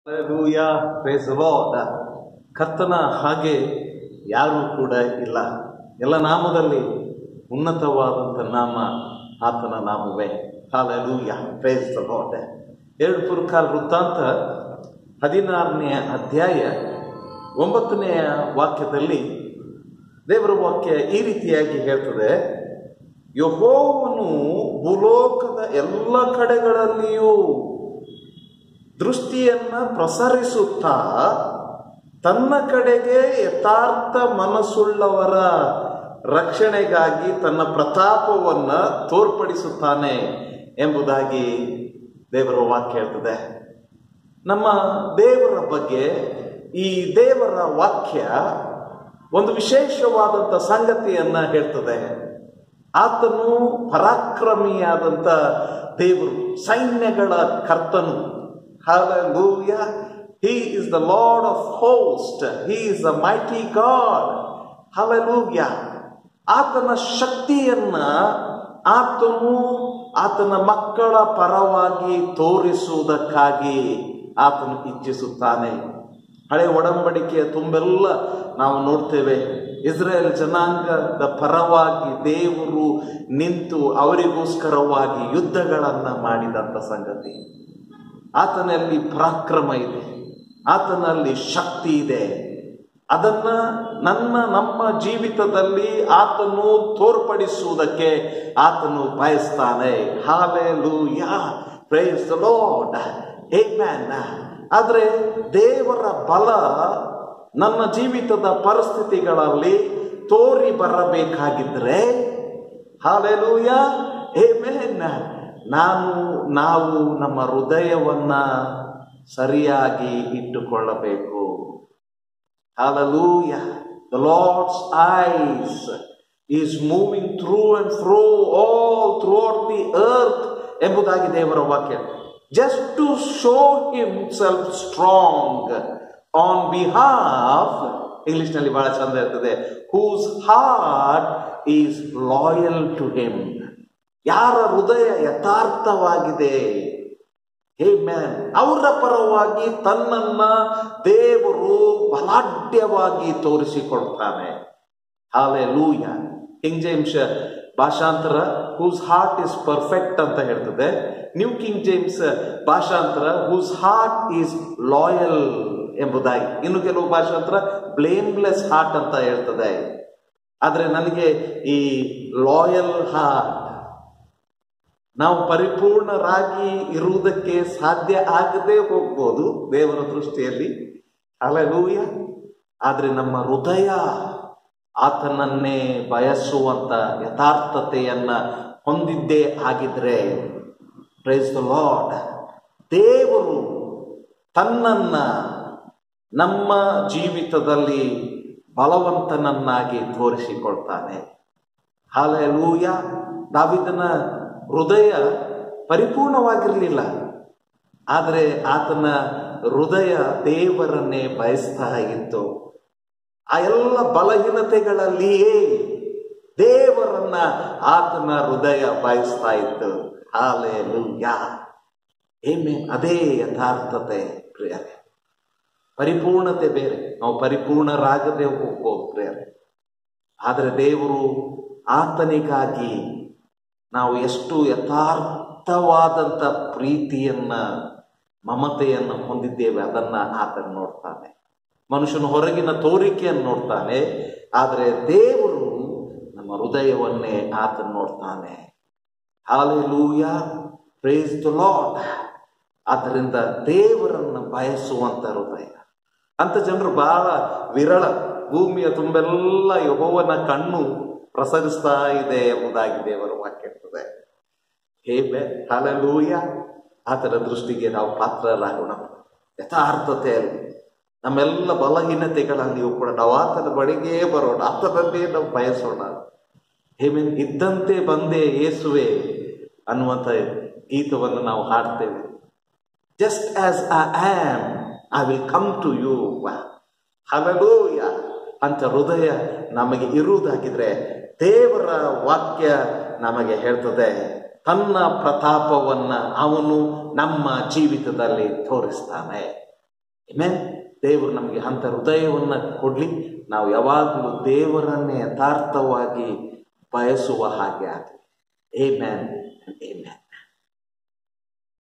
Hallelujah, praise the Lord. ಕರ್ತನ ಹಾಗೆ ಯಾರೂ ಕೂಡ ಇಲ್ಲ ಎಲ್ಲ ನಾಮದಲ್ಲಿ ಉನ್ನತವಾದಂಥ ನಾಮ ಆತನ ನಾಮವೇ ಹಾಲೆಲೂಯ ಪ್ರೇಸ್ ದ ಲಾರ್ಡ್ ಎರಡು ಪುರುಕಾಲ ವೃತ್ತಾಂತ ಹದಿನಾರನೆಯ ಅಧ್ಯಾಯ ಒಂಬತ್ತನೆಯ ವಾಕ್ಯದಲ್ಲಿ ದೇವರ ವಾಕ್ಯ ಈ ರೀತಿಯಾಗಿ ಹೇಳ್ತದೆ ಯಹೋವನು ಭೂಲೋಕದ ಎಲ್ಲ ಕಡೆಗಳಲ್ಲಿಯೂ ದೃಷ್ಟಿಯನ್ನ ಪ್ರಸರಿಸುತ್ತಾ ತನ್ನ ಕಡೆಗೆ ಯಥಾರ್ಥ ಮನಸ್ಸುಳ್ಳವರ ರಕ್ಷಣೆಗಾಗಿ ತನ್ನ ಪ್ರತಾಪವನ್ನ ತೋರ್ಪಡಿಸುತ್ತಾನೆ ಎಂಬುದಾಗಿ ದೇವರ ವಾಕ್ಯ ಹೇಳ್ತದೆ ನಮ್ಮ ದೇವರ ಬಗ್ಗೆ ಈ ದೇವರ ವಾಕ್ಯ ಒಂದು ವಿಶೇಷವಾದಂಥ ಸಂಗತಿಯನ್ನ ಹೇಳ್ತದೆ ಆತನು ಪರಾಕ್ರಮಿಯಾದಂಥ ದೇವರು ಸೈನ್ಯಗಳ ಕರ್ತನು Hallelujah. He is the Lord of hosts. He is the mighty God. Hallelujah. ಆತನ ಶಕ್ತಿಯನ್ನ ಆತನು ಆತನ ಮಕ್ಕಳ ಪರವಾಗಿ ತೋರಿಸುವುದಕ್ಕಾಗಿ ಆತನು ಇಚ್ಛಿಸುತ್ತಾನೆ ಹಳೆ ಒಡಂಬಡಿಕೆಯ ತುಂಬೆಲ್ಲ ನಾವು ನೋಡ್ತೇವೆ ಇಸ್ರೇಲ್ ಜನಾಂಗದ ಪರವಾಗಿ ದೇವರು ನಿಂತು ಅವರಿಗೋಸ್ಕರವಾಗಿ ಯುದ್ಧಗಳನ್ನು ಮಾಡಿದಂಥ ಸಂಗತಿ ಆತನಲ್ಲಿ ಪರಾಕ್ರಮ ಇದೆ ಆತನಲ್ಲಿ ಶಕ್ತಿ ಇದೆ ಅದನ್ನ ನನ್ನ ನಮ್ಮ ಜೀವಿತದಲ್ಲಿ ಆತನು ತೋರ್ಪಡಿಸುವುದಕ್ಕೆ ಆತನು ಬಯಸ್ತಾನೆ hallelujah praise the lord man ಆದರೆ ದೇವರ ಬಲ ನನ್ನ ಜೀವಿತದ ಪರಿಸ್ಥಿತಿಗಳಲ್ಲಿ ತೋರಿ ಬರಬೇಕಾಗಿದ್ರೆ ಹಾಲೆಲೂಯ ಏಮೇನ್ ನಾನು ನಾವು ನಮ್ಮ ಹೃದಯವನ್ನ ಸರಿಯಾಗಿ ಇಟ್ಟುಕೊಳ್ಳಬೇಕು hallelujah the lord's eyes is moving through and through all throughout the earth ಎಂಬುದಾಗಿ ದೇವರ ವಾಕ್ಯ just to show himself strong on behalf ಇಂಗ್ಲಿಷ್ನಲ್ಲಿ ಬಹಳ ಚಂದ ಇರ್ತದೆ whose heart is loyal to him ಯಾರ ಹೃದಯ ಯಥಾರ್ಥವಾಗಿದೆ ಹೇ ಮ್ಯಾನ್ ಅವರ ಪರವಾಗಿ ತನ್ನನ್ನ ದೇವರು ಬಲಾಢ್ಯವಾಗಿ ತೋರಿಸಿಕೊಡ್ತಾನೆ ಹಾಲೆ ಲೂಯ ಕಿಂಗ್ ಜೇಮ್ಸ್ ಭಾಷಾಂತರ ಹೂಸ್ ಹಾರ್ಟ್ ಇಸ್ ಪರ್ಫೆಕ್ಟ್ ಅಂತ ಹೇಳ್ತದೆ ನ್ಯೂ ಕಿಂಗ್ ಜೇಮ್ಸ್ ಭಾಷಾಂತರ ಹೂಸ್ ಹಾರ್ಟ್ ಈಸ್ ಲಾಯಲ್ ಎಂಬುದಾಗಿ ಇನ್ನು ಕೆಲವು ಭಾಷಾಂತರ ಬ್ಲೇಮ್ಲೆಸ್ ಹಾರ್ಟ್ ಅಂತ ಹೇಳ್ತದೆ ಆದರೆ ನನಗೆ ಈ ಲಾಯಲ್ ಹಾರ್ಟ್ ನಾವು ಪರಿಪೂರ್ಣರಾಗಿ ಇರುವುದಕ್ಕೆ ಸಾಧ್ಯ ಆಗದೆ ಹೋಗ್ಬೋದು ದೇವರ ದೃಷ್ಟಿಯಲ್ಲಿ ಅಲಲೂಯ ಆದರೆ ನಮ್ಮ ಹೃದಯ ಆತನನ್ನೇ ಬಯಸುವಂತ ಯಥಾರ್ಥತೆಯನ್ನ ಹೊಂದಿದ್ದೇ ಆಗಿದ್ರೆ ಪ್ರೈಸ್ ದ ಲಾರ್ಡ್ ದೇವರು ತನ್ನನ್ನ ನಮ್ಮ ಜೀವಿತದಲ್ಲಿ ಬಲವಂತನನ್ನಾಗಿ ತೋರಿಸಿಕೊಳ್ತಾನೆ ಹಾಲೆಲೂಯ ದಾವಿದನ ಹೃದಯ ಪರಿಪೂರ್ಣವಾಗಿರಲಿಲ್ಲ ಆದರೆ ಆತನ ಹೃದಯ ದೇವರನ್ನೇ ಬಯಸ್ತಾ ಇತ್ತು ಆ ಎಲ್ಲ ಬಲಹೀನತೆಗಳಲ್ಲಿಯೇ ದೇವರನ್ನ ಆತನ ಹೃದಯ ಬಯಸ್ತಾ ಇತ್ತು ಹಾಲೆ ಯಾ ಏಮೆ ಅದೇ ಯಥಾರ್ಥತೆ ಪ್ರಿಯರೇ ಪರಿಪೂರ್ಣತೆ ಬೇರೆ ನಾವು ಪರಿಪೂರ್ಣರಾಗದೆ ಹೋಗ್ಬೋದು ಪ್ರಿಯರೇ ಆದರೆ ದೇವರು ಆತನಿಗಾಗಿ ನಾವು ಎಷ್ಟು ಯಥಾರ್ಥವಾದಂಥ ಪ್ರೀತಿಯನ್ನ ಮಮತೆಯನ್ನು ಹೊಂದಿದ್ದೇವೆ ಅದನ್ನ ಆತನ ನೋಡ್ತಾನೆ ಮನುಷ್ಯನ ಹೊರಗಿನ ತೋರಿಕೆಯನ್ನು ನೋಡ್ತಾನೆ ಆದರೆ ದೇವರು ನಮ್ಮ ಹೃದಯವನ್ನೇ ಆತನ ನೋಡ್ತಾನೆ ಹಾಲೆಲೂಯ ಪ್ರೇಸ್ ದ ಲಾರ್ಡ್ ಆದ್ದರಿಂದ ದೇವರನ್ನು ಬಯಸುವಂತ ಹೃದಯ ಅಂತ ಜನರು ಬಹಳ ವಿರಳ ಭೂಮಿಯ ತುಂಬೆಲ್ಲ ಯಹೋವನ ಕಣ್ಣು ಪ್ರಸರಿಸ್ತಾ ಇದೆ ಎಂಬುದಾಗಿ ದೇವರ ವಾಕ್ಯ ಇರ್ತದೆ ಹೇಬೆ ಹಾಲೆಲೂಯ ಆತನ ದೃಷ್ಟಿಗೆ ನಾವು ಪಾತ್ರರಾಗೋಣ ಯಥಾರ್ಥತೆಯಲ್ಲಿ ನಮ್ಮೆಲ್ಲ ಬಲಹೀನತೆಗಳಲ್ಲಿಯೂ ಕೂಡ ನಾವು ಆತನ ಬಳಿಗೆ ಬರೋಣ ಆತನನ್ನೇ ನಾವು ಬಯಸೋಣ ಹೇಮೇನ್ ಇದ್ದಂತೆ ಬಂದೆ ಏಸುವೆ ಅನ್ನುವಂಥ ಗೀತವನ್ನು ನಾವು ಹಾಡ್ತೇವೆ just as I am I will come to you hallelujah ಅಂತ ಹೃದಯ ನಮಗೆ ಇರುವುದಾಗಿದ್ರೆ ದೇವರ ವಾಕ್ಯ ನಮಗೆ ಹೇಳ್ತದೆ ತನ್ನ ಪ್ರತಾಪವನ್ನ ಅವನು ನಮ್ಮ ಜೀವಿತದಲ್ಲಿ ತೋರಿಸ್ತಾನೆ ಆಮೇನ್ ದೇವರು ನಮಗೆ ಅಂಥ ಹೃದಯವನ್ನು ಕೊಡಲಿ ನಾವು ಯಾವಾಗಲೂ ದೇವರನ್ನೇ ಯಥಾರ್ಥವಾಗಿ ಬಯಸುವ ಹಾಗೆ ಆಗಲಿ ಏ ಮ್ಯಾನ್ ಏ ಮ್ಯಾನ್